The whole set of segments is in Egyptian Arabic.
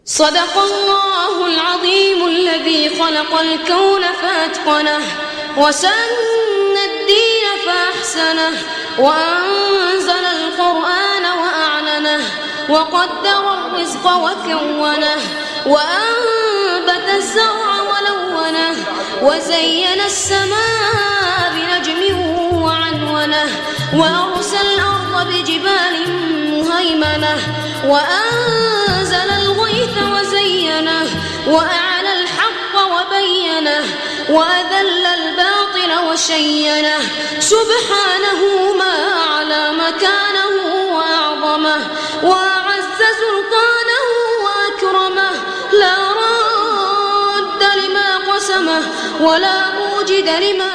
صدق الله العظيم الذي خلق الكون فأتقنه وسن الدين فأحسنه وأنزل القرآن وأعلنه وقدر الرزق وكونه وأنبت الزرع ولونه وزين السماء بنجم وعنونه وأرسل الأرض بجبال مهيمنة وأنزل الغيث وزينه وأعلى الحق وبينه وأذل الباطل وشينه سبحانه ما أعلى مكانه وأعظمه وأعز سلطانه وأكرمه لا راد لما قسمه ولا موجد لما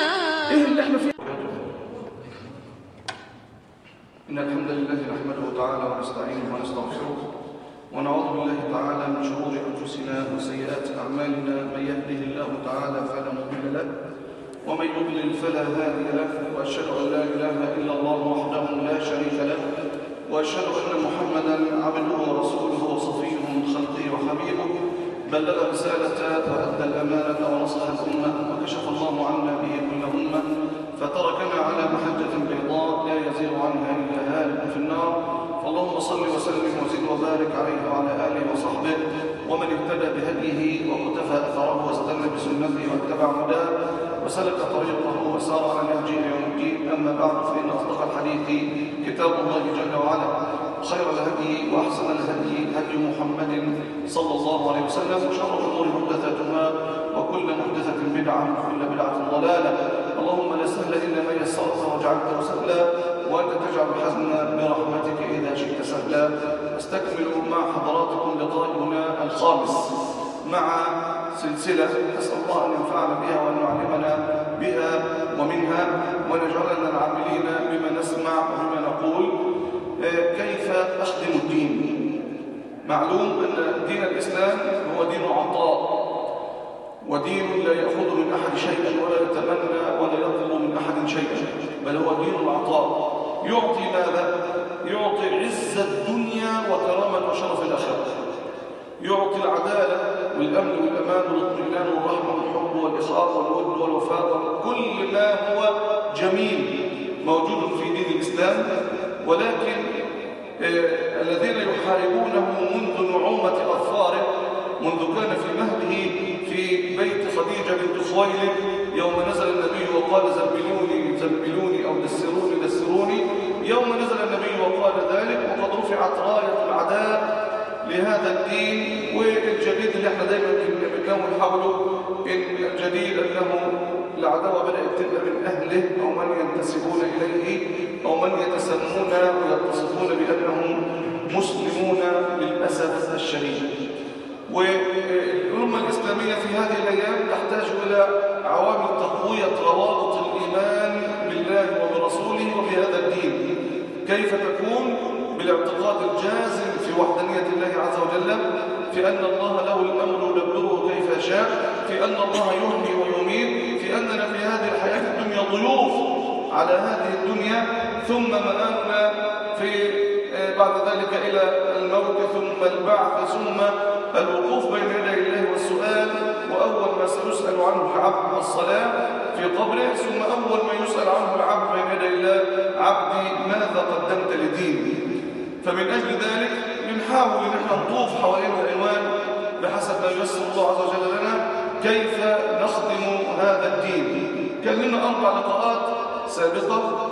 إن الحمد لله نحمده تعالى ونستعينه ونستغفره ونعوذ بالله تعالى من شرور أنفسنا وسيئات أعمالنا من يهده الله تعالى فلا مضل له ومن يضلل فلا هادي له وأشهد أن لا إله إلا الله وحده لا شريك له وأشهد أن محمدا عبده ورسوله وصفيه من خلقه وحبيبه بلغ رسالة وأدى الأمانة ونصح الأمة وكشف الله عنا به كل أمة فتركنا على محجة بيضاء لا يزيغ عنها إلا هالك في النار فاللهم صل وسلم وزد وبارك عليه وعلى آله وصحبه ومن اهتدى بهديه وقتفى أثره واستنى بسنته واتبع هداه وسلك طريقه وسار على نهجه يوم الدين أما بعد فإن أصدق الحديث كتاب الله جل وعلا خير الهدي وأحسن الهدي هدي محمد صلى الله عليه وسلم وشر الأمور محدثاتها وكل محدثة بدعة وكل بدعة ضلالة اللهم لا سهل إلا ما يسرته وجعلته سهلا وأنت تجعل الحزن برحمتك إذا شئت سهلا استكمل مع حضراتكم لقائنا الخامس مع سلسلة أسأل الله أن ينفعنا بها وأن يعلمنا بها ومنها ونجعلنا العاملين بما نسمع وبما نقول كيف أخدم الدين معلوم أن دين الإسلام هو دين عطاء ودين لا يأخذ من أحد شيئا ولا يتمنى ولا يطلب من أحد شيئا بل هو دين العطاء يعطي ماذا؟ يعطي عز الدنيا وكرامة وشرف الآخرة يعطي العدالة والأمن والأمان والاطمئنان والرحمة والحب والإخاء والود والوفاء كل ما هو جميل موجود في دين الإسلام ولكن آه الذين يحاربونه منذ نعومة أظفاره منذ كان في مهده في بيت خديجة بنت خويلد يوم نزل النبي وقال زبلوني زبلوني أو دسروني دسروني يوم نزل النبي وقال ذلك وقد رفعت راية العداء لهذا الدين والجديد اللي احنا دايما بنكون حوله ان الجديد انه العداوه بدات تبقى من اهله او من ينتسبون اليه او من يتسمون ويتصفون بانهم مسلمون للاسف الشديد والامه الاسلاميه في هذه الايام تحتاج الى عوامل تقويه روابط الايمان بالله وبرسوله وبهذا الدين كيف تكون بالاعتقاد الجازم في وحدانية الله عز وجل في أن الله له الأمر يدبره كيف يشاء في أن الله يهني ويميت في أننا في هذه الحياة الدنيا ضيوف على هذه الدنيا ثم مآلنا في بعد ذلك إلى الموت ثم البعث ثم الوقوف بين يدي الله والسؤال وأول ما سيسأل عنه العبد الصلاة في قبره ثم أول ما يسأل عنه العبد بين يدي الله عبدي ماذا قدمت لديني فمن أجل ذلك بنحاول ان احنا نطوف حوالين العنوان بحسب ما ييسر الله عز وجل لنا كيف نخدم هذا الدين كان لنا أربع لقاءات سابقة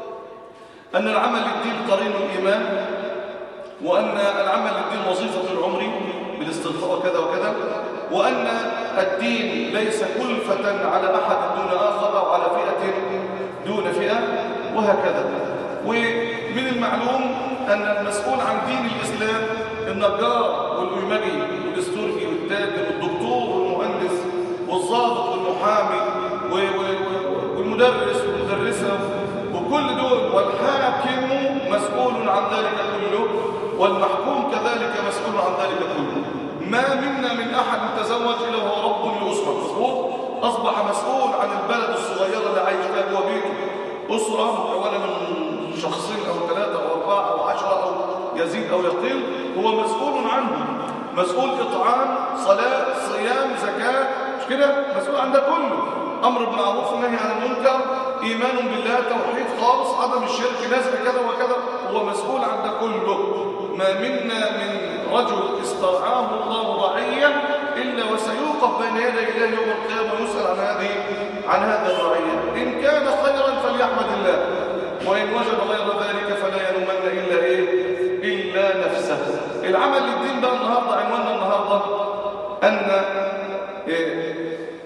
أن العمل للدين قرين الإيمان وأن العمل للدين وظيفة العمر بالاستغفار وكذا وكذا وأن الدين ليس كلفة على أحد دون آخر أو على فئة دون فئة وهكذا ومن المعلوم أن المسؤول عن دين الإسلام النجار والأيمجي والاستورجي والتاجر والدكتور والمهندس والضابط والمحامي والمدرس والمدرسة وكل دول والحاكم مسؤول عن ذلك كله والمحكوم كذلك مسؤول عن ذلك كله ما منا من أحد تزوج إلا هو رب لأسرة مظبوط أصبح مسؤول عن البلد الصغيرة اللي عايش فيها جوا بيته أسرة مكونة من شخصين أو ثلاثة أو أربعة أو عشرة أو يزيد أو يقل هو مسؤول عنه مسؤول إطعام صلاة صيام زكاة مش كده مسؤول عن ده كله أمر بالمعروف والنهي عن المنكر إيمان بالله توحيد خالص عدم الشرك نزع كذا وكذا هو مسؤول عن ده كله ما منا من رجل استرعاه الله رعية إلا وسيوقف بين يدي الله يوم القيامة ويسأل عن هذه عن هذه الرعية إن كان خيرا فليحمد الله وإن وجد غير ذلك فلا يلومن إلا إيه إلا نفسه العمل للدين بقى النهاردة عنواننا النهاردة أن إيه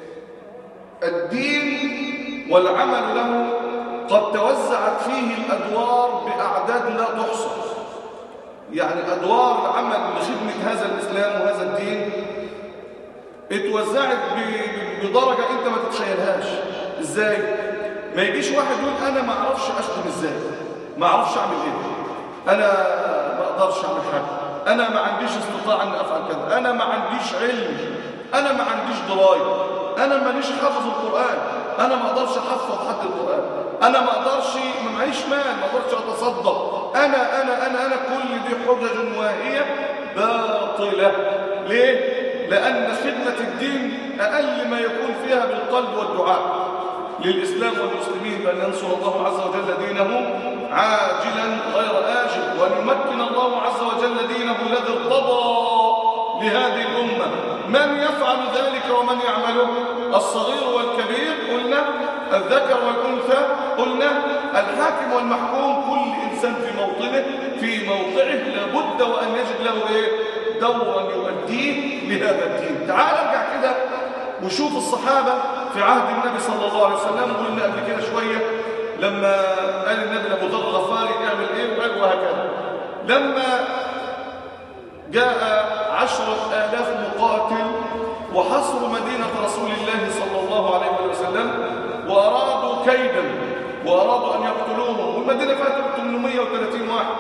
الدين والعمل له قد توزعت فيه الأدوار بأعداد لا تحصى يعني أدوار العمل لخدمة هذا الإسلام وهذا الدين اتوزعت بدرجة أنت ما تتخيلهاش إزاي؟ ما يجيش واحد يقول أنا ما أعرفش أشتم إزاي ما أعرفش أعمل إيه أنا ما أقدرش أعمل حاجة أنا ما عنديش استطاعة أن أفعل كذا أنا ما عنديش علم أنا ما عنديش دراية أنا ماليش حافظ القرآن أنا ما أقدرش أحفظ حد القرآن أنا ما أقدرش ما معيش مال ما أقدرش أتصدق أنا أنا أنا أنا كل دي حجج واهية باطلة ليه؟ لأن خدمة الدين أقل ما يكون فيها بالقلب والدعاء للإسلام والمسلمين بأن ينصر الله عز وجل دينه عاجلا غير آجل وأن يمكن الله عز وجل دينه الذي ارتضى لهذه الأمة من يفعل ذلك ومن يعمله الصغير والكبير قلنا الذكر والأنثى قلنا الحاكم والمحكوم كل إنسان في موطنه في موقعه لابد وأن يجد له إيه؟ دورا يؤديه لهذا الدين تعال ارجع كده وشوف الصحابة في عهد النبي صلى الله عليه وسلم قلنا قبل كده شوية لما قال النبي لأبو ذر الغفاري اعمل ايه وهكذا لما جاء عشرة آلاف مقاتل وحصروا مدينة رسول الله صلى الله عليه وسلم وأرادوا كيدا وأرادوا أن يقتلوهم والمدينة فاتت 830 واحد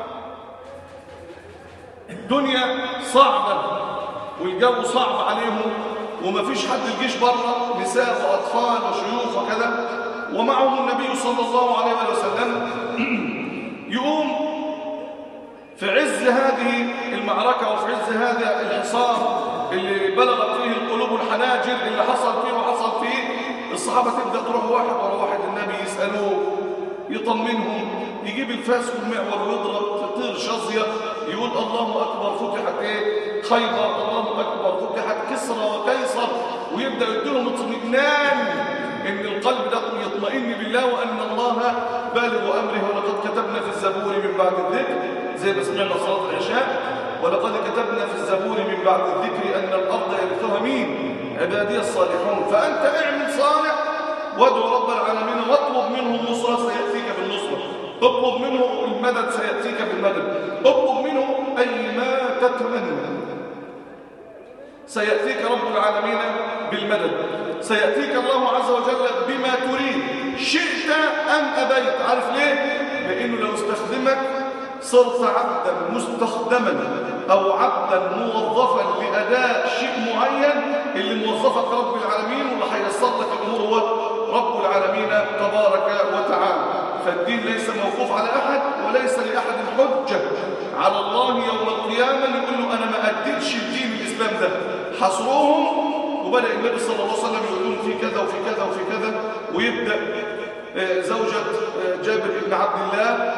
الدنيا صعبة والجو صعب عليهم وما فيش حد الجيش بره نساء وأطفال وشيوخ وكذا ومعهم النبي صلى الله عليه وسلم يقوم في عز هذه المعركة وفي عز هذا الحصار اللي بلغت فيه القلوب الحناجر اللي حصل فيه وحصل فيه الصحابة تبدأ تروح واحد ورا واحد النبي يسألوه يطمنهم يجيب الفاس والمعور ويضرب تطير شظية يقول الله أكبر فتحت إيه خيبر الله أكبر فتحت كسرى وكيصر ويبدأ يديلهم اطمئنان إن القلب ده يطمئن بالله وأن الله بالغ أمره ولقد كتبنا في الزبور من بعد الذكر زي ما سمعنا صلاة العشاء ولقد كتبنا في الزبور من بعد الذكر أن الأرض يرثها مين عبادي الصالحون فأنت اعمل صالح وادعو رب العالمين واطلب منه النصرة سيأتيك بالنصرة اطلب منه المدد سيأتيك بالمدد اطلب منه أي ما تتمنى سيأتيك رب العالمين بالمدد سيأتيك الله عز وجل بما تريد شئت أم أبيت عارف ليه؟ لأنه لو استخدمك صرت عبدا مستخدما أو عبدا موظفا لأداء شيء معين اللي موظفك رب العالمين واللي هيسر لك الأمور هو رب العالمين تبارك وتعالى فالدين ليس موقوف على أحد وليس لأحد حجة على الله يوم القيامة يقول له أنا ما أديتش الدين الإسلام ده حصروهم وبدأ النبي صلى الله عليه وسلم يقول لهم في كذا وفي كذا وفي كذا ويبدأ زوجة جابر بن عبد الله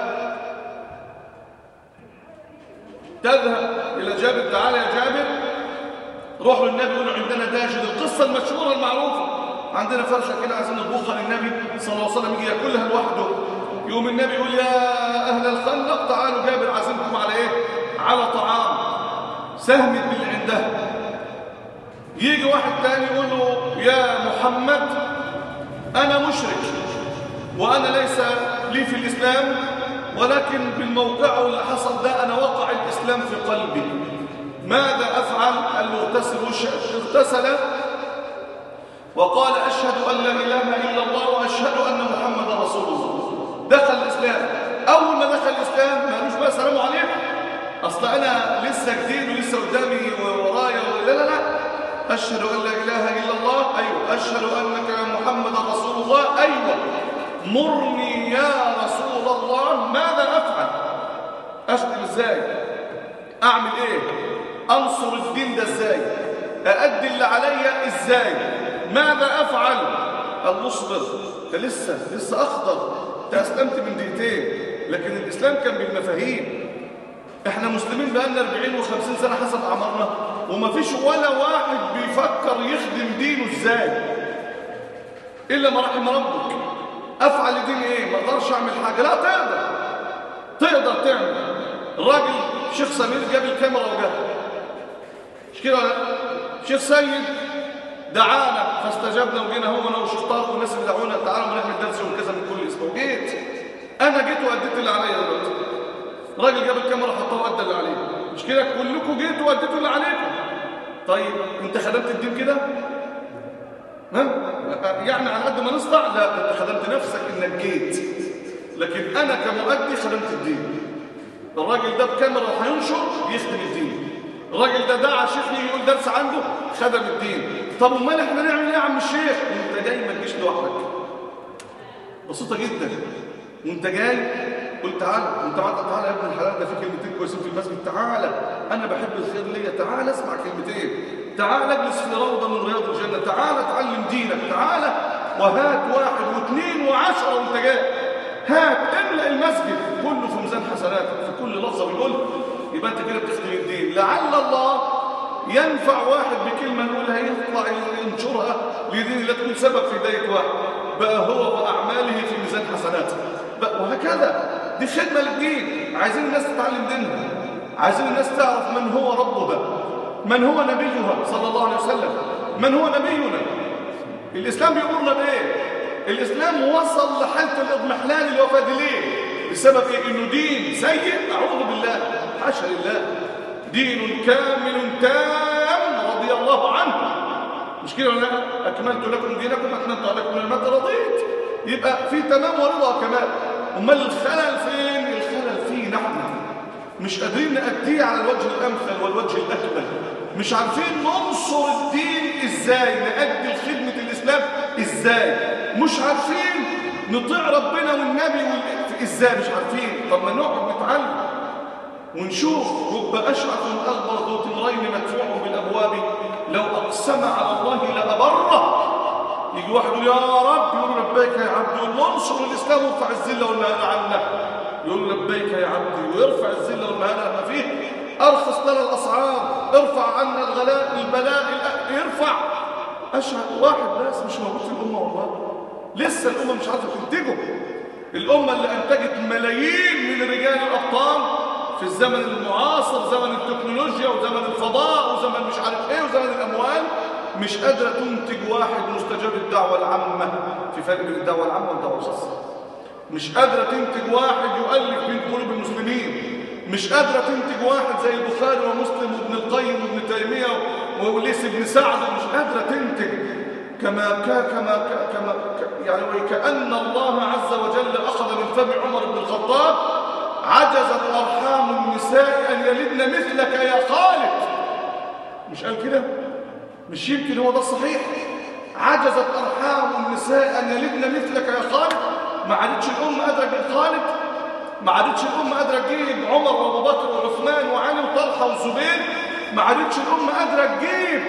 تذهب إلى جابر تعالى يا جابر روح للنبي يقول له عندنا داجل القصة المشهورة المعروفة عندنا فرشة كده عايزين نطبخها للنبي صلى الله عليه وسلم يجي ياكلها لوحده يقوم النبي يقول يا أهل الخندق تعالوا جابر عازمكم على إيه؟ على طعام سهم اللي عندها يجي واحد تاني يقول له يا محمد أنا مشرك وأنا ليس لي في الإسلام ولكن بالموقع اللي حصل ده أنا وقع الإسلام في قلبي ماذا أفعل؟ قال له اغتسل اغتسل وقال أشهد أن لا إله إلا الله وأشهد أن محمد رسول الله دخل الإسلام أول ما دخل الإسلام ما قالوش بقى سلام عليكم أصل أنا لسه جديد ولسه قدامي ورايا لا لا لا أشهد أن لا إله إلا الله أيوة أشهد أنك محمد رسول الله أيوة مرني يا رسول الله ماذا أفعل أسلم إزاي أعمل إيه انصر الدين ده ازاي اادي اللي عليا ازاي ماذا افعل قال اصبر انت لسه لسه اخضر انت اسلمت من دقيقتين لكن الاسلام كان بالمفاهيم احنا مسلمين بقالنا 40 و50 سنه حسب اعمارنا وما فيش ولا واحد بيفكر يخدم دينه ازاي الا ما رحم ربك افعل لدين ايه ما اقدرش اعمل حاجه لا تقدر تقدر تعمل الراجل شيخ سمير جاب الكاميرا وجاب مش كده ولا لا؟ شيخ سيد دعانا فاستجبنا وجينا هو انا وشيخ طارق والناس اللي دعونا تعالوا نعمل درس يوم كذا من كل اسبوع جيت انا جيت واديت اللي عليا دلوقتي راجل جاب الكاميرا حطها وادى اللي عليه مش كده كلكم جيتوا واديتوا اللي عليكم طيب انت خدمت الدين كده ها يعني على قد ما نصنع لا انت خدمت نفسك انك جيت لكن انا كمؤدي خدمت الدين الراجل ده بكاميرا وهينشر يخدم الدين الراجل ده دعا شيخ يجي يقول درس عنده خدم الدين طب امال احنا نعمل ايه يا عم الشيخ انت جاي ما تجيش لوحدك بسيطه جدا وانت جاي قلت تعالى انت معاك تعالى يا ابن الحلال ده في كلمتين كويسين في المسجد تعالى انا بحب الخير ليا تعالى اسمع كلمتين تعالى اجلس في روضه من رياض الجنه تعالى اتعلم دينك تعالى وهات واحد واثنين وعشرة وانت جاي هات املأ المسجد كله في ميزان حسناتك في كل لفظه بنقولها يبقى انت كده بتخدم الدين لعل الله ينفع واحد بكلمه نقولها يطلع ينشرها لدين لا تكون سبب في هدايه واحد بقى هو واعماله في ميزان حسناته بقى وهكذا دي خدمه للدين عايزين الناس تتعلم دينها عايزين الناس تعرف من هو ربها من هو نبيها صلى الله عليه وسلم من هو نبينا الاسلام بيامرنا بايه الاسلام وصل لحاله الاضمحلال اللي هو فيها دي ليه بسبب ايه انه دين سيء اعوذ بالله حاشا لله دين كامل تام رضي الله عنه مش كده ولا لا اكملت لكم دينكم اكملت عليكم نعمتي رضيت يبقى في تمام ورضا كمان امال الخلل فين الخلل فيه نحن مش قادرين نأديه على الوجه الامثل والوجه الاكمل مش عارفين ننصر الدين ازاي نأدي خدمة الاسلام ازاي مش عارفين نطيع ربنا والنبي وال... ازاي مش عارفين طب ما نقعد نتعلم ونشوف رب أشعث أغبر ذو تمرين مدفوع بالأبواب لو أقسم على الله لأبره يجي واحد يقول يا رب يقول لبيك يا عبدي يقول له انصر الإسلام وارفع الذلة والمهانة عنا يقول له لبيك يا عبدي ويرفع الذلة والمهانة عنا فيه أرخص لنا الأسعار ارفع عنا الغلاء البلاء الأ- يرفع أشهد واحد بس مش موجود في الأمة والله لسه الأمة مش عارفة تنتجه الأمة اللي أنتجت ملايين من رجال الأبطال في الزمن المعاصر زمن التكنولوجيا وزمن الفضاء وزمن مش عارف ايه وزمن الأموال مش قادرة تنتج واحد مستجاب الدعوة العامة في فرق بين الدعوة العامة والدعوة الخاصة مش قادرة تنتج واحد يؤلف بين قلوب المسلمين مش قادرة تنتج واحد زي البخاري ومسلم وابن القيم وابن تيمية وليس بن سعد مش قادرة تنتج كما كا كما كا كما كا يعني وكأن الله عز وجل أخذ من فم عمر بن الخطاب عجزت أرحام النساء أن يلدن مثلك يا خالد مش قال كده مش يمكن هو ده الصحيح عجزت أرحام النساء أن يلدن مثلك يا خالد ما عادتش الأم قادرة تجيب خالد ما عادتش الأم قادرة تجيب عمر وأبو بكر وعثمان وعلي وطلحة والزبير ما عادتش الأم قادرة تجيب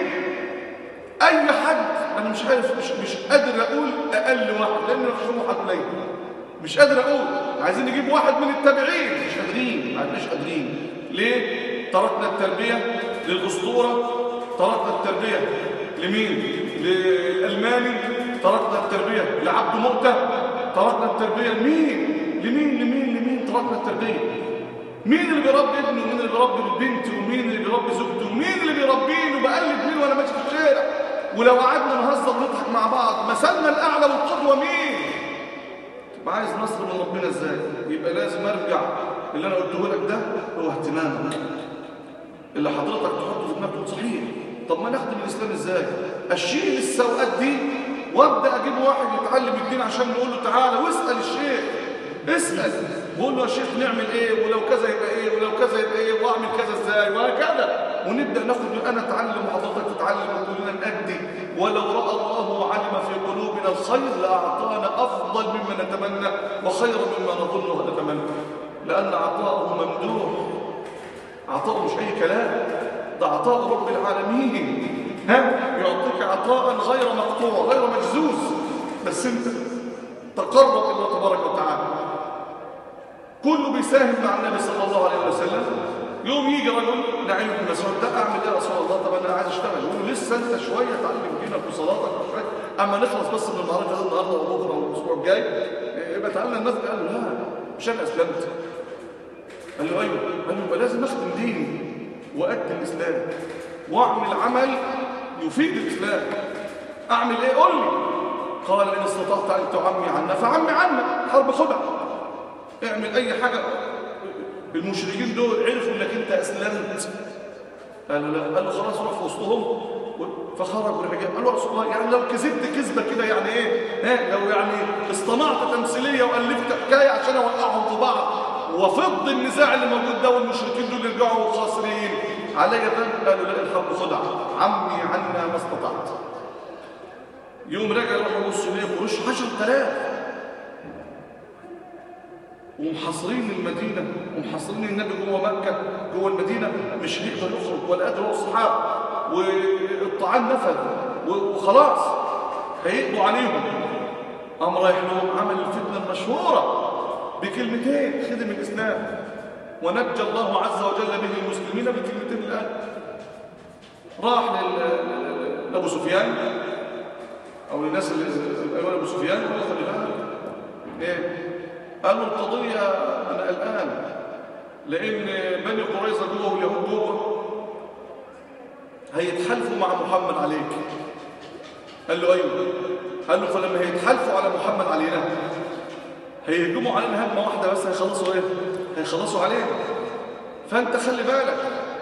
أي حد أنا مش عارف مش, مش قادر أقول أقل واحد لأن مفيش واحد قليل مش قادر أقول عايزين نجيب واحد من التابعين مش قادرين ما عدناش قادرين ليه؟ تركنا التربية للأسطورة تركنا التربية لمين؟ للألماني تركنا التربية لعبد مؤتة تركنا التربية لمين؟ لمين لمين لمين تركنا التربية مين اللي بيربي ابنه ومين اللي بيربي البنت ومين اللي بيربي زوجته ومين اللي بيربيني وبقلد مين وانا ماشي في الشارع ولو قعدنا نهزر ونضحك مع بعض مثلنا الاعلى والقدوه مين تبقى عايز نصر من ربنا ازاي يبقى لازم ارجع اللي انا قلته لك ده هو اهتمامك اللي حضرتك تحطه في دماغك صحيح طب ما نخدم الاسلام ازاي اشيل السوءات دي وابدا اجيب واحد يتعلم الدين عشان نقول له تعالى واسال الشيخ اسال وقول له يا شيخ نعمل ايه ولو كذا يبقى ايه ولو كذا يبقى ايه واعمل كذا ازاي وهكذا ونبدا ناخد انا اتعلم وحضرتك تتعلم وكلنا نأدي ولو راى الله وعلم في قلوبنا الخير لاعطانا افضل مما نتمنى وخيرا مما نظن ونتمنى لان عطاؤه ممدوح عطاؤه مش اي كلام ده عطاء رب العالمين ها يعطيك عطاء غير مقطوع غير مجزوز بس انت تقرب الى الله تبارك وتعالى كله بيساهم مع النبي صلى الله عليه وسلم يوم يجي رجل نعيم بن مسعود ده اعمل ايه يا رسول الله طب انا عايز اشتغل يقول له لسه انت شويه تعلم دينك وصلاتك وشويه اما نخلص بس من المعركه دي النهارده وبكره والاسبوع الجاي يبقى تعالى الناس قال له لا مش انا اسلمت قال له ايوه قال له يبقى لازم اخدم ديني وادي الاسلام واعمل عمل يفيد الاسلام اعمل ايه قول لي قال ان استطعت ان تعمي عنا فعمي عنا حرب خدع اعمل اي حاجه المشركين دول عرفوا انك انت اسلمت قال لا قال له خلاص روح في وسطهم فخرج الرجال قال له رسول الله يعني لو كذبت كذبه كده يعني ايه ها لو يعني اصطنعت تمثيليه والفت حكايه عشان اوقعهم في بعض وفض النزاع اللي موجود ده والمشركين دول يرجعوا خاسرين علي ذنب قالوا لا الحرب خدع عمي عنا ما استطعت يوم رجع يروح يبص ليه قروش 10000 ومحاصرين المدينة ومحاصرين النبي جوه مكة جوه المدينة مش هيقدر يخرج ولا قادر يصحى والطعام نفذ وخلاص هيقضوا عليهم قام رايح لهم عمل الفتنة المشهورة بكلمتين خدم الإسلام ونجى الله عز وجل به المسلمين بكلمتين اللي قال راح لأبو سفيان أو للناس اللي أيوان أبو سفيان قال له خلي بالك إيه قالوا القضية أنا الآن لأن بني قريظة جوه واليهود جوه هيتحالفوا مع محمد عليك قال له أيوه قال له فلما هيتحالفوا على محمد علينا هيهجموا علينا هجمة واحدة بس هيخلصوا إيه؟ هيخلصوا علينا فأنت خلي بالك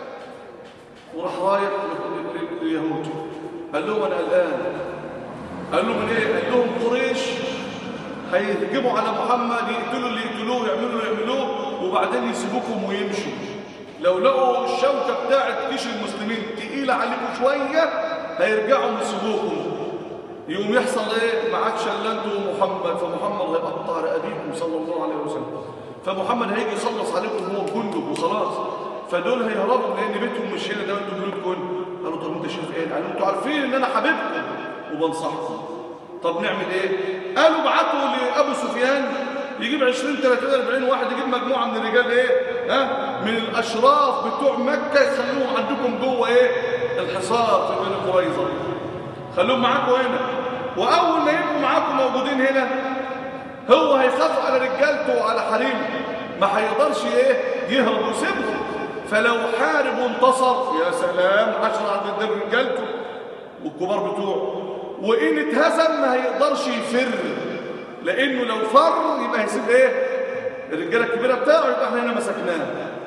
وراح رايح لليهود قال لهم أنا الآن قال لهم إيه؟ قال لهم قريش هيهجموا على محمد يقتلوا اللي يقتلوه يعملوا اللي يعملوه وبعدين يسيبوكم ويمشوا لو لقوا الشوكة بتاعت جيش المسلمين تقيلة عليكم شوية هيرجعوا يسيبوكم يقوم يحصل ايه ما عادش الا انتوا ومحمد فمحمد هيقطع رقابيكم صلى الله عليه وسلم فمحمد هيجي يخلص عليكم هو جندب وخلاص فدول هيهربوا لان بيتهم مش هنا ده انتوا جنودكم قالوا طب انت شايف ايه قالوا انتوا عارفين ان انا حبيبكم وبنصحكم طب نعمل ايه قالوا بعتوا لابو سفيان يجيب 20 30 40 واحد يجيب مجموعه من الرجال ايه ها من الاشراف بتوع مكه يخلوهم عندكم جوه ايه الحصار في بني قريظه خلوهم معاكم هنا واول ما يبقوا معاكم موجودين هنا هو هيخاف على رجالته وعلى حريمه ما هيقدرش ايه يهرب ويسيبهم فلو حارب وانتصر يا سلام 10 عند رجالته والكبار بتوعه وإن اتهزم ما هيقدرش يفر لأنه لو فر يبقى هيسيب إيه الرجالة الكبيرة بتاعه يبقى احنا هنا مسكناه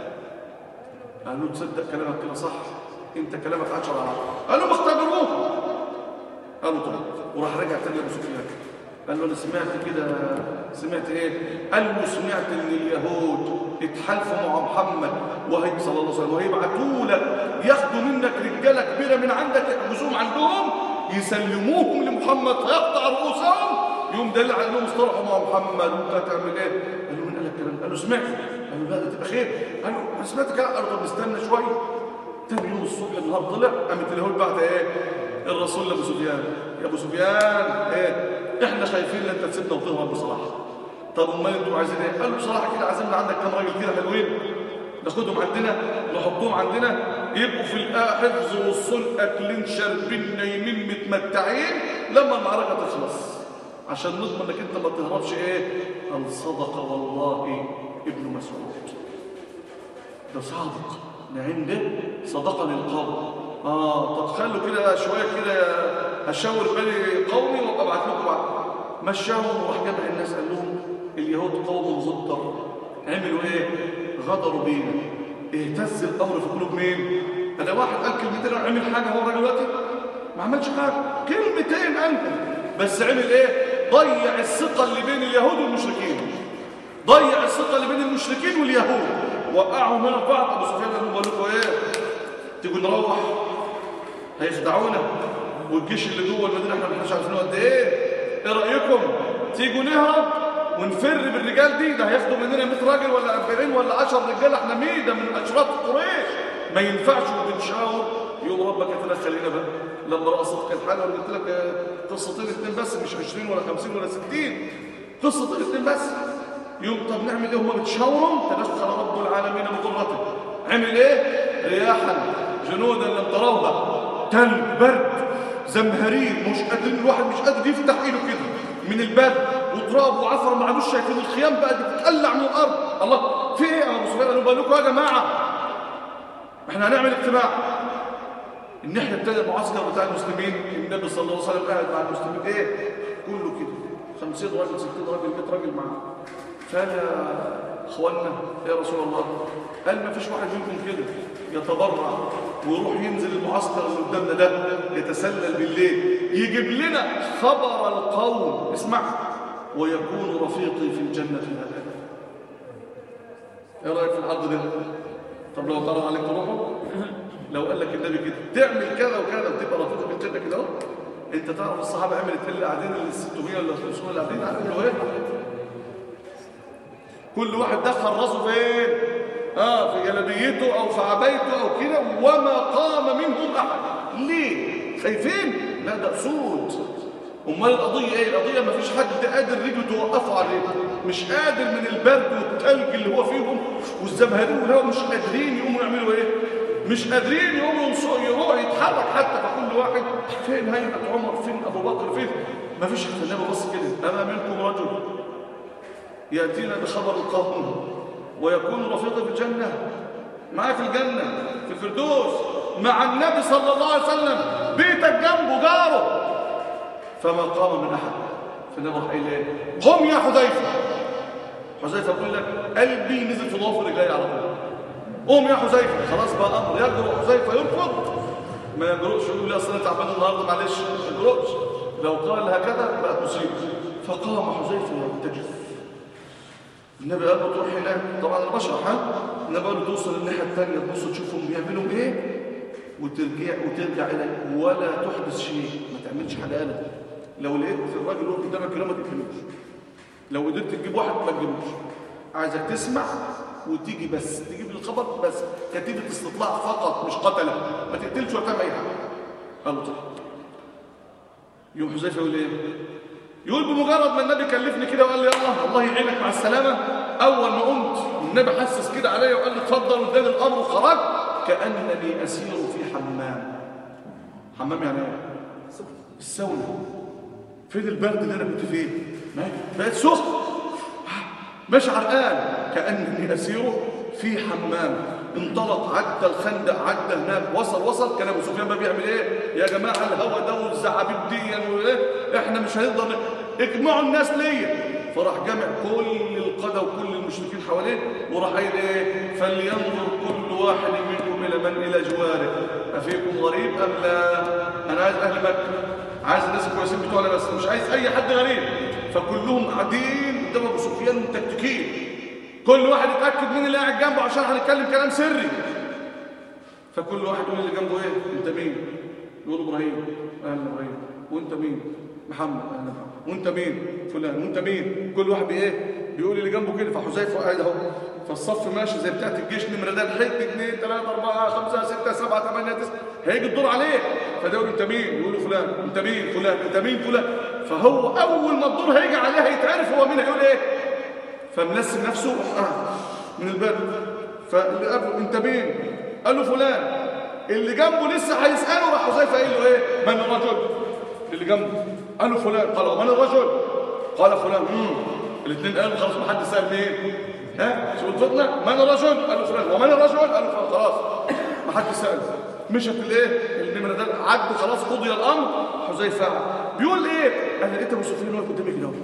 قال له تصدق كلامك كده صح انت كلامك عشرة على عشرة قال له اختبروه قال له طيب وراح رجع تاني ابو سفيان قال له انا سمعت كده سمعت ايه قال له سمعت ان اليهود اتحالفوا مع محمد وهي صلى الله عليه وسلم وهيبعتوا لك ياخدوا منك رجاله كبيره من عندك يحجزوهم عندهم يسلموهم لمحمد فيقطع رؤوسهم يوم دل على انهم اصطلحوا مع محمد وانت هتعمل ايه؟ قال له مين قال لك الكلام قال له سمعت قال له لا ده تبقى خير قال له انا سمعت كلام قال له طب استنى شويه تاني يوم الصبح النهار طلع قامت اليهود بعت ايه؟ الرسول لابو سفيان يا ابو سفيان ايه؟ احنا خايفين ان انت تسيبنا وتهرب بصراحه طب امال انتوا عايزين ايه؟ قال له بصراحه كده عايزين عندك كام راجل كده حلوين ناخدهم عندنا نحطهم عندنا يبقوا في الحفظ والصلح اكلين شاربين نايمين متمتعين لما المعركه تخلص عشان نضمن انك انت ما تهربش ايه قال صدق والله ابن مسعود ده صادق نعيم ده صدقني القول اه طب خلوا كده شويه كده هشاور بالي قومي وابقى ابعت لكم بعد مشاهم وراح جمع الناس قال لهم اليهود قوم غدر عملوا ايه غدروا بينا اهتز الامر في قلوب مين انا واحد قال كلمتين عمل حاجه هو الراجل دلوقتي ما عملش حاجه كلمتين قالهم بس عمل ايه ضيع الثقه اللي بين اليهود والمشركين ضيع الثقه اللي بين المشركين واليهود وقعهم هنا في بعض ابو سفيان قال لهم بقول لكم ايه تيجوا نروح هيخدعونا والجيش اللي جوه المدينه احنا مش عارفين قد ايه ايه رايكم تيجوا نهرب ونفر بالرجال دي ده هياخدوا مننا 100 راجل ولا 40 ولا 10 رجال احنا 100 ده من اشراف قريش ما ينفعش وبنشاور يوم ربك يتدخل هنا بقى لما رأى صدق الحال وانا قلت لك آه، قصتين اثنين بس مش 20 ولا 50 ولا 60 قصتين اثنين بس يوم طب نعمل ايه هم بتشاوروا تدخل رب العالمين بقدرته عمل ايه رياحا جنودا لم تروها تلج برد زمهرير مش قادر الواحد مش قادر يفتح ايده كده من البرد وتراب وعفر ما عادوش شايفين الخيام بقى بتتقلع من الارض الله في ايه يا ابو سفيان قالوا بالكم يا جماعه احنا هنعمل اجتماع الناحيه الثانيه المعسكر بتاع المسلمين النبي صلى الله عليه وسلم قاعد مع المسلمين ايه كله كده 50 راجل 60 راجل 100 راجل معاه فقال يا اخوانا يا رسول الله قال ما فيش واحد منكم كده يتبرع ويروح ينزل المعسكر اللي قدامنا ده يتسلل بالليل يجيب لنا خبر القوم اسمع ويكون رفيقي في الجنه هذا ايه رايك في العرض ده طب لو طلع عليك تروحوا لو قال لك النبي كده تعمل كذا وكذا وتبقى رفيق في الجنه كده اهو انت تعرف الصحابه عملت ايه اللي قاعدين ال 600 ولا 500 اللي قاعدين عملوا ايه كل واحد دخل راسه فين اه في جلبيته او في عبايته او كده وما قام منهم احد ليه خايفين لا ده اسود امال القضيه ايه القضيه ما فيش حد قادر رجله توقفه عليه مش قادر من البرد والتلج اللي هو فيهم والزمهرير اللي هو مش قادرين يقوموا يعملوا ايه مش قادرين يقوموا ينصوا يروح يتحرك حتى فكل واحد فين هيئه عمر فين ابو بكر فين ما فيش النبي بص كده اما منكم رجل ياتينا بخبر القوم ويكون رفيقي في الجنه معايا في الجنه في الفردوس مع النبي صلى الله عليه وسلم بيتك جنبه جاره فما قام من احد فالنبي راح قايل ايه قم يا حذيفه حذيفه بيقول لك قلبي نزل في ضوافر رجلي على طول قوم يا حذيفه خلاص بقى امر يجرؤ حذيفه يرفض ما يجرؤش يقول لي اصل انا تعبان النهارده معلش ما يجرؤش لو قال هكذا بقت مصيبه فقام حذيفه يرتجف النبي قال له تروح هناك طبعا انا بشرح ها النبي قال له توصل الناحيه الثانيه تبص تشوفهم بيعملوا ايه وترجع وترجع اليك ولا تحدث شيء ما تعملش حاجه ابدا لو لقيت الراجل هو قدامك كده ما تقتلوش لو قدرت تجيب واحد ما تجيبوش عايزك تسمع وتيجي بس تجيب الخبر بس كتيبه استطلاع فقط مش قتله ما تقتلش ولا تعمل اي حاجه قال له طيب يوم حذيفه يقول ايه يقول بمجرد ما النبي كلفني كده وقال لي يلا الله يعينك مع السلامه اول ما قمت النبي حسس كده عليا وقال لي اتفضل قدام الامر وخرجت كانني اسير في حمام حمام يعني ايه السونا فين البرد اللي انا كنت فيه ما بقيت سخن مش عرقان كانني اسير في حمام انطلق عدى الخندق عدى هناك وصل وصل كان ابو سفيان بقى بيعمل ايه يا جماعه الهوا ده والزعابيب دي وايه احنا مش هنقدر ن- اجمعوا الناس ليا فراح جمع كل القاده وكل المشركين حواليه وراح قايل ايه فلينظر كل واحد منكم الى من الى جواره افيكم غريب ام لا انا عايز اهل مكه عايز الناس الكويسين بتوعنا بس مش عايز اي حد غريب فكلهم قاعدين قدام ابو سفيان متكتكين كل واحد يتاكد مين اللي قاعد جنبه عشان هنتكلم كلام سري فكل واحد يقول اللي جنبه ايه انت مين يقول ابراهيم اهلا ابراهيم وانت مين محمد اهلا محمد وانت مين فلان وانت مين كل واحد بايه بيقول اللي جنبه كده فحذيفه قاعد اهو فالصف ماشي زي بتاعت الجيش نمره ده حد 2 3 4 5 6 7 8 9 هيجي الدور عليه فده يقول انت مين يقول له فلان انت مين فلان انت مين فلان فهو اول ما الدور هيجي عليه هيتعرف هو مين هيقول ايه فملسم نفسه آه من الباب فاللي قبله انت مين قال له فلان اللي جنبه لسه هيساله راح حذيفه قايل له ايه من الرجل اللي جنبه قال له فلان قال من الرجل قال فلان امم الاثنين قالوا خلاص ما حد سال مين ها شو الفتنه من الرجل قال له فلان ومن الرجل قال له فلان خلاص ما حد سال مشت الايه النمره ده عدوا خلاص قضي الامر حذيفه بيقول ايه انا لقيت ابو سفيان واقف قدامي كده اهو.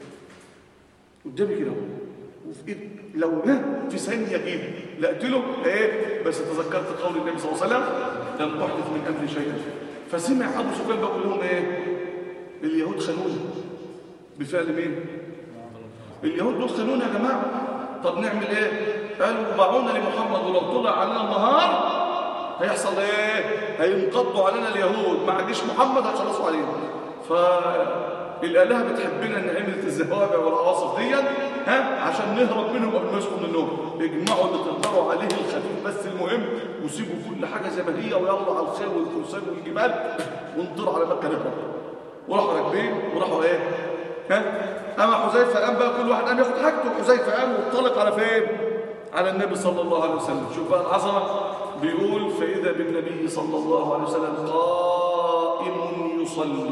قدامي كده اهو. وفي ايد لو نه في ثانيه اجيب لاقتله ايه بس تذكرت قول النبي صلى الله عليه وسلم لم تحدث من امري شيئا فسمع ابو سفيان بيقول لهم ايه اليهود خانونا بفعل مين اليهود دول خانونا يا جماعه طب نعمل ايه قالوا باعونا لمحمد ولو طلع علينا النهار هيحصل ايه هينقضوا علينا اليهود مع جيش محمد هيخلصوا علينا ف الآلهة بتحبنا ان عملت الزوابع والعواصف دي ها عشان نهرب منهم قبل ما يصحوا من النوم اجمعوا اللي تقدروا عليه الخفيف بس المهم وسيبوا كل حاجة زي ما هي ويلا على الخيل والفرسان والجبال ونطير على مكة نهرب وراحوا راكبين وراحوا ايه ها اما حذيفه قام بقى كل واحد قام ياخد حاجته حذيفه قام وانطلق على فين على النبي صلى الله عليه وسلم شوف بقى العظمه بيقول فاذا بالنبي صلى الله عليه وسلم قائم يصلي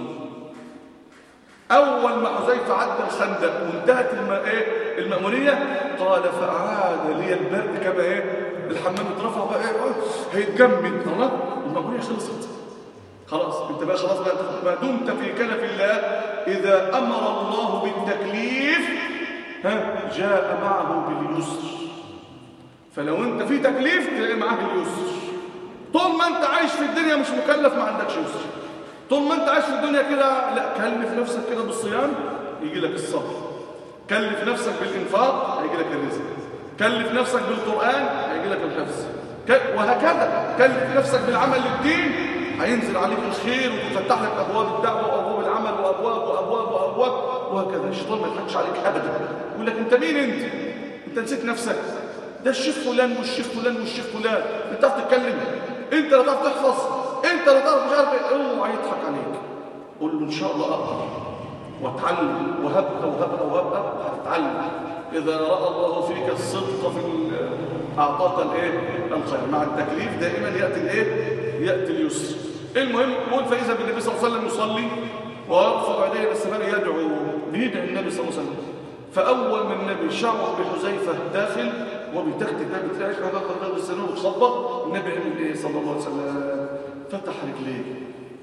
اول ما حذيفه عدى الخندق وانتهت الم... ايه المأمونية قال فأعاد لي البرد كما ايه الحمام اترفع بقى ايه هيتجمد الله المأمونية خلصت خلاص انت بقى خلاص بقى ما دمت في كنف الله اذا امر الله بالتكليف ها جاء معه باليسر فلو انت في تكليف تلاقي معاه اليسر طول ما انت عايش في الدنيا مش مكلف ما عندكش يسر طول ما انت عايش في الدنيا كده لا كلف نفسك كده بالصيام يجي لك الصبر كلف نفسك بالانفاق هيجي لك الرزق كلف نفسك بالقران هيجي لك الحفظ وهكذا كلف نفسك بالعمل للدين هينزل عليك الخير وتفتح لك ابواب الدعوه وابواب العمل وابواب وابواب وابواب وهكذا الشيطان ما يضحكش عليك ابدا يقول لك انت مين انت انت نسيت نفسك ده الشيخ فلان والشيخ فلان والشيخ فلان انت تعرف تتكلم انت لا تعرف تحفظ انت لا تعرف مش عارف ايه اوعى يضحك عليك قول له ان شاء الله اقدر واتعلم وهبقى وهبقى وهبقى وهتتعلم اذا راى الله فيك الصدق في اعطاك الايه الخير مع التكليف دائما ياتي الايه ياتي اليسر المهم يقول فإذا بالنبي صلى الله عليه وسلم يصلي ويرفع يديه إلى السماء يدعو بيدعي النبي صلى الله عليه وسلم فأول ما النبي شعر بحذيفة داخل وبتخت الباب بتلاقي حباب الباب السنون وتخبط النبي عمل ايه صلى الله عليه وسلم فتح رجليه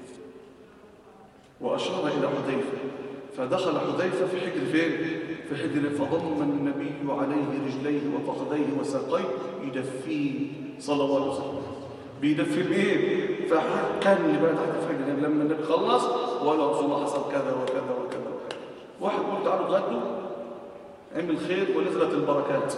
وأشار إلى حذيفة فدخل حذيفة في حجر فين؟ في حجر فضم النبي عليه رجليه وفخذيه وساقيه يدفيه صلى الله عليه وسلم بيدفي الايه فكان اللي بقى تحت في النبي لما النبي خلص وقال رسول الله حصل كذا وكذا وكذا وكذا واحد قال تعالوا اتغدوا عمل خير ونزلت البركات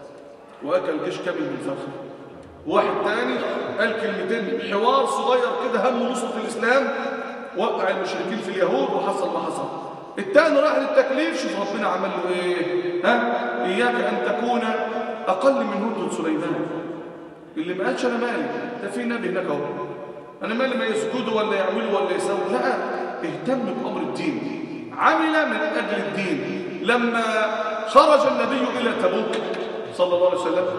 واكل جيش كامل من الفخر واحد تاني قال كلمتين حوار صغير كده هم نصرة الاسلام وقع المشركين في اليهود وحصل ما حصل التاني راح للتكليف شوف ربنا عمل له ايه ها اياك ان تكون اقل من هدهد سليمان اللي ما قالش انا مالي ده في نبي هناك اهو انا مالي ما يسجدوا ولا يعملوا ولا يسووا لا اهتم بامر الدين عمل من اجل الدين لما خرج النبي الى تبوك صلى الله عليه وسلم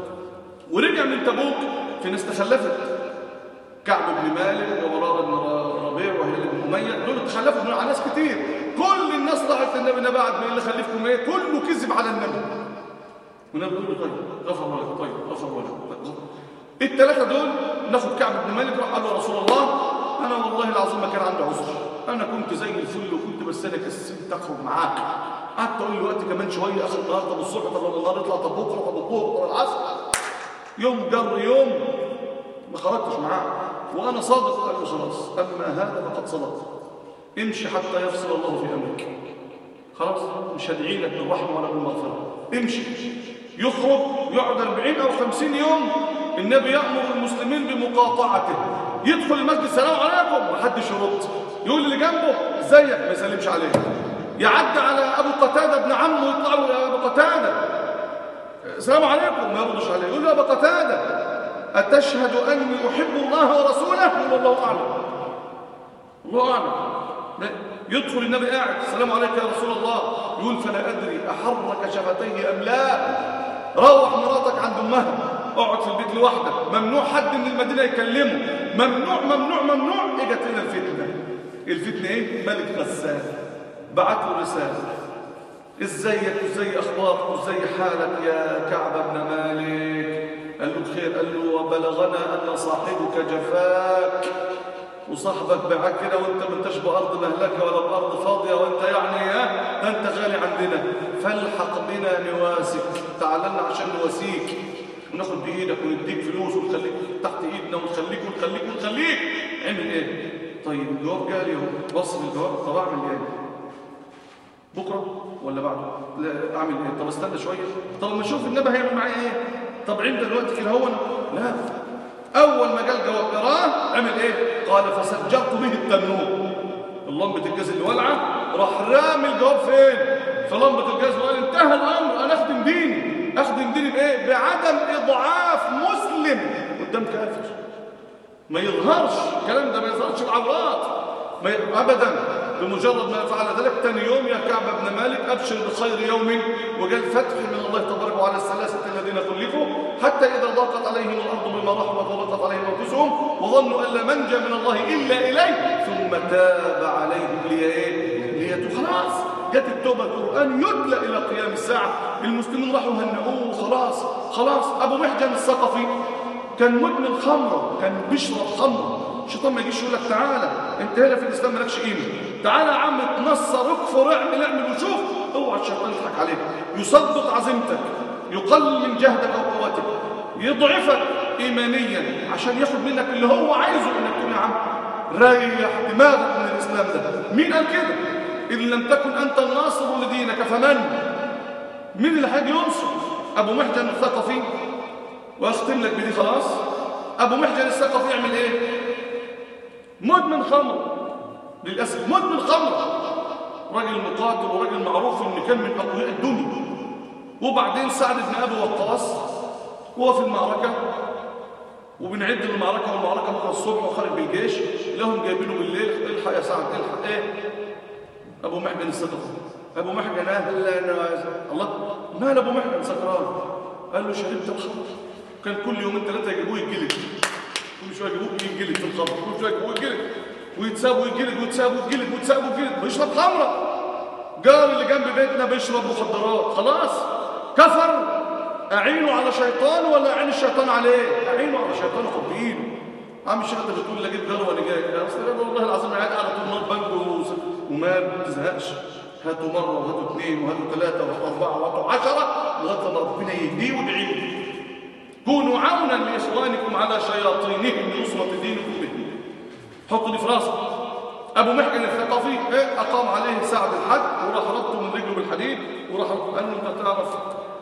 ورجع من تبوك في ناس تخلفت كعب بن مالك ومرار بن ربيع وهلال بن اميه دول تخلفوا على ناس كتير كل الناس طلعت النبي ده بعد من اللي خلفكم ايه كله كذب على النبي والنبي يقول له طيب غفر لك طيب غفر لك طيب الثلاثة دول ناخد كعب بن مالك راح قال له رسول الله أنا والله العظيم ما كان عندي عذر أنا كنت زي الفل وكنت بس أنا كسلت أخرج معاك قعدت أقول له وقت كمان شوية آخر النهار طب الصبح طب النهار يطلع طب بكرة طب الظهر طب العصر يوم جر يوم ما خرجتش معاه وأنا صادق قال له خلاص أما هذا فقد صدق امشي حتى يفصل الله في أمرك خلاص مش هدعي لك بالرحمة ولا بالمغفرة امشي يخرج يقعد 40 أو 50 يوم النبي يأمر المسلمين بمقاطعته يدخل المسجد السلام عليكم محدش يرد يقول اللي جنبه ازيك ما يسلمش عليه يعدي على ابو قتاده ابن عمه يطلع له يا ابو قتاده السلام عليكم ما يردش عليه يقول له يا ابو قتاده اتشهد اني احب الله ورسوله يقول الله اعلم الله اعلم يدخل النبي قاعد السلام عليك يا رسول الله يقول فلا ادري احرك شفتيه ام لا روح مراتك عند امها اقعد في البيت لوحدك ممنوع حد من المدينة يكلمه ممنوع ممنوع ممنوع اجت هنا الفتنة الفتنة ايه ملك غسان بعت له رسالة ازيك ازاي اخبارك وازاي حالك يا كعب بن مالك قال له بخير قال له وبلغنا ان صاحبك جفاك وصاحبك باعك كده وانت ما انتش بارض مهلكه ولا بارض فاضيه وانت يعني ها ده انت غالي عندنا فالحق بنا نواسك تعال لنا عشان نواسيك وناخد بايدك ونديك فلوس ونخليك تحت ايدنا ونخليك ونخليك ونخليك عمل ايه طيب الجواب جالي اهو وصل الجواب طب اعمل ايه بكره ولا بعده لا اعمل ايه طب استنى شويه طب ما اشوف النبي هيعمل معايا ايه طب عند دلوقتي كده هو لا اول ما جاء الجواب قراه عمل ايه قال فسجرت به التنور اللمبة الجاز اللي والعة راح رامي الجواب فين في لمبة الجاز وقال انتهى الأمر أنا أخدم ديني أخدم ديني بإيه بعدم إضعاف مسلم قدام كافر ما يظهرش الكلام ده ما يظهرش العورات ما ي... أبدا بمجرد ما فعل ذلك ثاني يوم يا كعب بن مالك أبشر بخير يوم وجاء الفتح من الله تبارك وعلى الثلاثة الذين خلفوا حتى إذا ضاقت عليهم الأرض بما رحمت وضاقت عليهم أنفسهم وظنوا أن لا منجى من الله إلا إليه ثم تاب عليهم ليتوب خلاص جت التوبة القرآن يتلى إلى قيام الساعة المسلمين راحوا هنئوه خلاص خلاص أبو محجن الثقفي كان مدمن خمرة كان بيشرب خمرة الشيطان ما يجيش يقول لك تعالى انت هنا في الاسلام مالكش قيمه تعالى يا عم اتنصر اكفر اعمل اعمل وشوف اوعى الشيطان يضحك عليك يثبط عزيمتك يقلل من جهدك وقوتك يضعفك ايمانيا عشان ياخد منك اللي هو عايزه انك تقول يا عم ريح دماغك من الاسلام ده مين قال كده ان لم تكن انت الناصر لدينك فمن مين اللي هيجي ينصر ابو محجن الثقفي واختم لك بدي خلاص ابو محجن الثقفي يعمل ايه مدمن خمر للاسف مدمن خمر راجل مقاتل وراجل معروف ان كان من اقوياء الدنيا وبعدين سعد بن ابي وقاص هو في المعركه وبنعد المعركه والمعركه بكره الصبح وخارج بالجيش لهم جايبينه بالليل الحق يا سعد الحق ايه ابو محجن الثقفي ابو محجن اهلا الله مال ابو محجن سكران قال له شربت الخمر كان كل يومين ثلاثه يجيبوه يتجلد كل شويه يجيبوه ينجلد في الخمر كل شويه يجيبوه ينجلد ويتساب ويتجلد ويتساب ويتجلد ويتساب ويتجلد بيشرب خمره جار اللي جنب بيتنا بيشرب مخدرات خلاص كفر اعينه على شيطان ولا اعين الشيطان عليه اعينه على شيطان خد بايده عم الشيخ انت بتقول لي اجيب جار وانا جاي اصل انا والله العظيم قاعد على طول نار بنك وما بتزهقش هاتوا مره وهاتوا اثنين وهاتوا ثلاثه وهاتوا اربعه وهاتوا عشره لغايه ما ربنا يهديه ويدعي له كونوا عونا لاخوانكم على شياطينهم لنصره دينكم به حط دي في راسك ابو محجن الثقفي ايه اقام عليه سعد الحد وراح ربطه من رجله بالحديد وراح قال له انت تعرف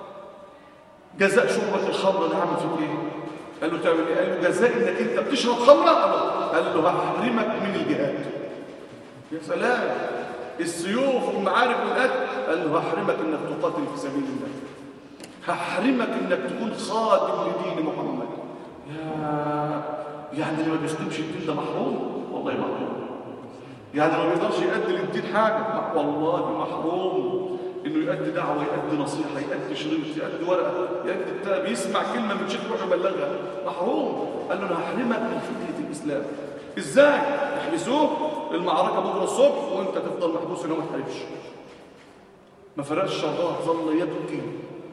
جزاء شربة الخمر انا هعمل فيك ايه قال له تعمل ايه قال له جزاء انك انت بتشرب خمره قال له هحرمك من الجهاد يا سلام السيوف والمعارك والقتل قال له هحرمك انك تقاتل في سبيل الله هحرمك انك تكون خادم لدين محمد يا يعني اللي ما بيخدمش الدين ده محروم والله محروم يعني ما بيقدرش يؤدي للدين حاجه والله محروم انه يؤدي دعوه يؤدي نصيحه يؤدي شريط يؤدي ورقه يؤدي بتاع بيسمع كلمه من شيخ يروح يبلغها محروم قال له انا هحرمك من فكره الاسلام ازاي يحبسوه المعركه بكره الصبح وانت تفضل محبوس هنا وما تحاربش ما فرقش شرطات ظل يبكي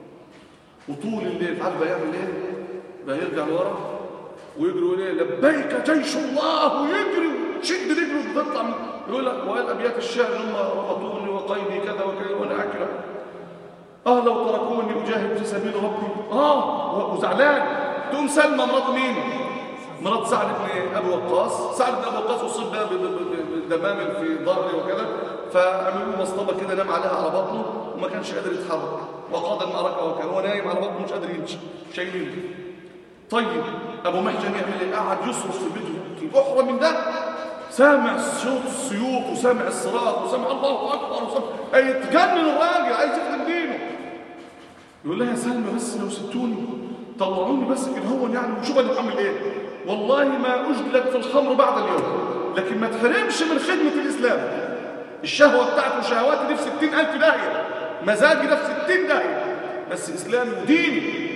وطول الليل عارف بقى يعمل ايه بقى يرجع لورا ويجري يقول ايه لبيك جيش الله ويجري شد رجله تطلع يقول لك وقال ابيات الشعر هم ربطوني وقيدي كذا وكذا وانا اكره اه لو تركوني اجاهد في سبيل ربي اه وزعلان تقوم سلمى مرات مين مرات سعد بن ابي وقاص سعد بن ابي وقاص اصيب بدمام في ظهره وكذا فعملوا له مصطبه كده نام عليها على بطنه وما كانش قادر يتحرك وقاد المعركه وكان هو نايم على بطنه مش قادر يمشي شايلينه طيب ابو محجن يعمل ايه قعد يصرخ في بيته احرى من ده سامع صوت السيوف وسامع الصراخ وسامع الله اكبر وسامع هيتجنن الراجل عايز يخدم دينه يقول لها يا سلمى بس لو سبتوني طلعوني بس كده هو يعني وشوف انا بعمل ايه والله ما اجلد في الخمر بعد اليوم لكن ما تحرمش من خدمه الاسلام الشهوه بتاعته شهواتي دي في 60000 داهيه مزاجي ده في 60 داهيه بس اسلامي وديني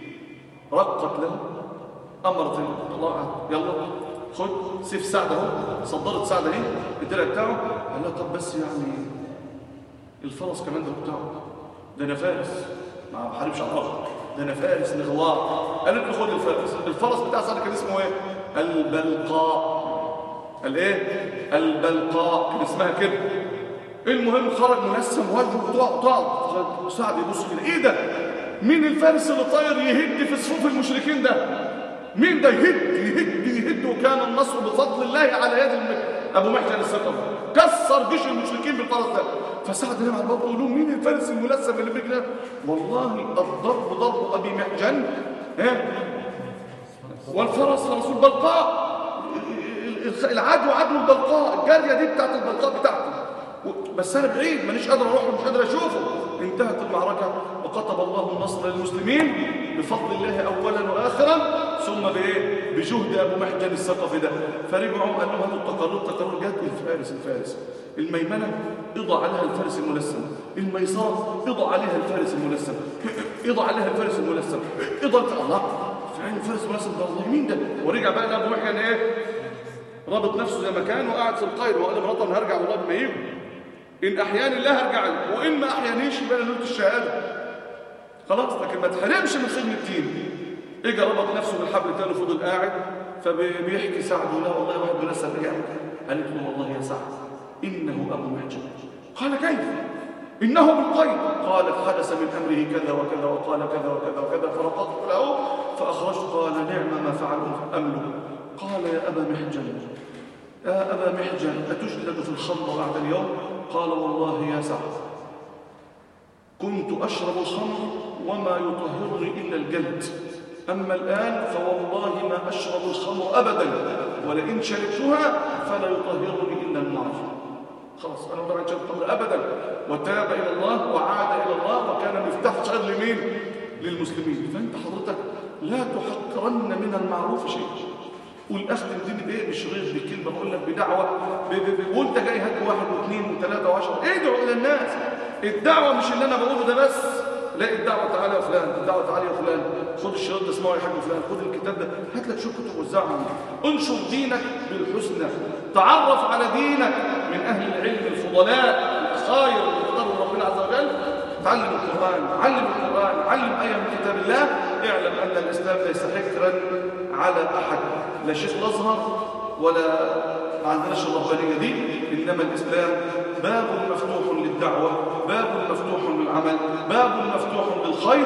رقت له امرت الله يلا خد سيف سعد اهو صدرت سعد اهي الدرع بتاعه قال لها طب بس يعني الفرس كمان ده بتاعه ده انا فارس ما بحاربش على الارض ده انا فارس نغوار قالت له خد الفارس الفرس بتاع سعد كان اسمه ايه البلقاء الايه البلقاء كان اسمها كده المهم خرج منسم وجهه طاق طاق سعد يبص كده ايه ده مين الفارس اللي طاير يهد في صفوف المشركين ده مين ده يهد يهد يهد وكان النصر بفضل الله على يد المك... ابو محجن الثقفي كسر جيش المشركين بالفرس ده فسعد نام على الباب يقول لهم مين الفارس الملثم اللي بيجي ده والله الضرب ضرب ابي محجن ها والفرس رسول بلقاء العدو عدو البلقاء الجارية دي بتاعت البلقاء بتاعتي و- بس أنا بعيد مانيش قادر أروح ومش قادر أشوفه انتهت المعركة وكتب الله النصر للمسلمين بفضل الله أولا وآخرا ثم بإيه؟ بجهد أبو محجن الثقفي ده فرجعوا قال لهم هاتوا التقارير التقارير جت الفارس الفارس الميمنة اضع عليها الفارس الملثم الميسرة اضع عليها الفارس الملثم اضع عليها الفارس الملثم اضع الله فعلا الفارس الملثم ده والله مين ده ورجع بقى لأبو محجن ايه رابط نفسه زي ما كان وقاعد في القير وقال لمراته انا هرجع والله بما يجوا ان احياني الله هرجع له وان ما احيانيش يبقى انا نلت الشهاده خلاص لكن ما تحرمش من خدمه الدين اجى ربط نفسه بالحبل تاني وفضل قاعد فبيحكي سعد لا والله واحد من الناس رجع قالت له والله يا سعد انه ابو محجن قال كيف انه بالقيد قالت حدث من امره كذا وكذا وقال كذا وكذا وكذا فرققت له فاخرجت قال نعم ما فعلوا امله قال يا ابا محجن يا أبا محجن أتجلد في الخمر بعد اليوم قال والله يا سعد كنت أشرب الخمر وما يطهرني إلا الجلد أما الآن فوالله ما أشرب الخمر أبدا ولئن شربتها فلا يطهرني إلا النار خلاص أنا ما شرب الخمر أبدا وتاب إلى الله وعاد إلى الله وكان مفتاح خير لمين؟ للمسلمين فأنت حضرتك لا تحقرن من المعروف شيء والاخذ الدين بايه بشريط بكلمه بقول لك بدعوه ب- ب- ب- وانت جاي هات واحد واثنين وثلاثه وعشره ادعوا الى الناس الدعوه مش اللي انا بقوله ده بس لا الدعوه تعالى يا فلان الدعوه تعالى يا فلان خد الشريط ده اسمعه يا حاج فلان خد الكتاب ده هات لك شوف كتب وزعهم انشر دينك بالحسنى تعرف على دينك من اهل العلم الفضلاء الخير اللي اختاروا ربنا عز وجل تعلم القرآن علم القرآن علم آية من كتاب الله اعلم أن الإسلام ليس حكرا على أحد لا شيخ الأزهر ولا ما عندناش الربانية دي إنما الإسلام باب مفتوح للدعوة باب مفتوح للعمل باب مفتوح للخير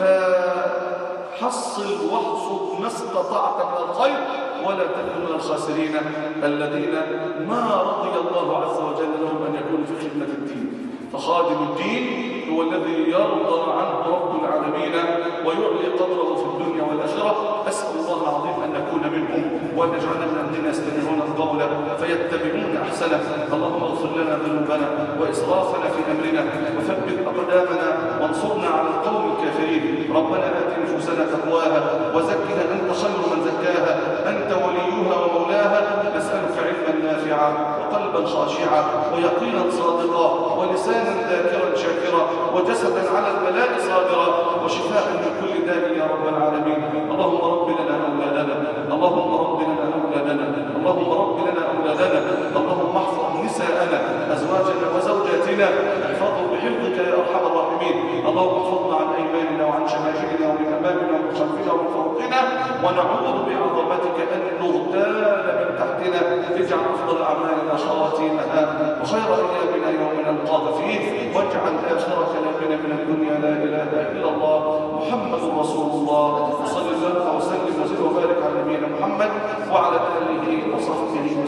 فحصل واحصد ما استطعت من الخير ولا تكن من الخاسرين الذين ما رضي الله عز وجل لهم أن يكونوا في خدمة الدين فخادم الدين هو الذي يرضى عنه رب العالمين ويعلي قدره في الدنيا والآخرة أسأل الله العظيم أن نكون منهم وأن يجعلنا من الذين يستمعون القول فيتبعون أحسنه اللهم اغفر لنا ذنوبنا وإسرافنا في أمرنا وثبت أقدامنا وانصرنا على القوم الكافرين ربنا آت نفوسنا تقواها وزكها أنت خير من زكاها أنت وليها ومولاها نسألك علما نافعا وقلبا خاشعا ويقينا صادقا ولسانا ذاكرا شاكرا وجسدا على البلاء صابرا وشفاء من كل داء يا رب العالمين اللهم رب لنا اولادنا اللهم رب لنا اولادنا اللهم رب لنا اولادنا اللهم احفظ نساءنا ازواجنا وزوجاتنا احفظهم بحفظك يا ارحم الراحمين اللهم احفظنا عن ايماننا وعن شمائلنا ومن امامنا ومن خلفنا ومن فوقنا ونعوذ بعظمتك ان نغتال من تحتنا اجعل افضل اعمالنا خواتيمها وخير ايامنا يوم نلقاك فيه واجعل اخر كلامنا من الدنيا لا اله الا الله محمد رسول الله صلى الله وسلم وزد وبارك على نبينا محمد وعلى اله وصحبه وسلم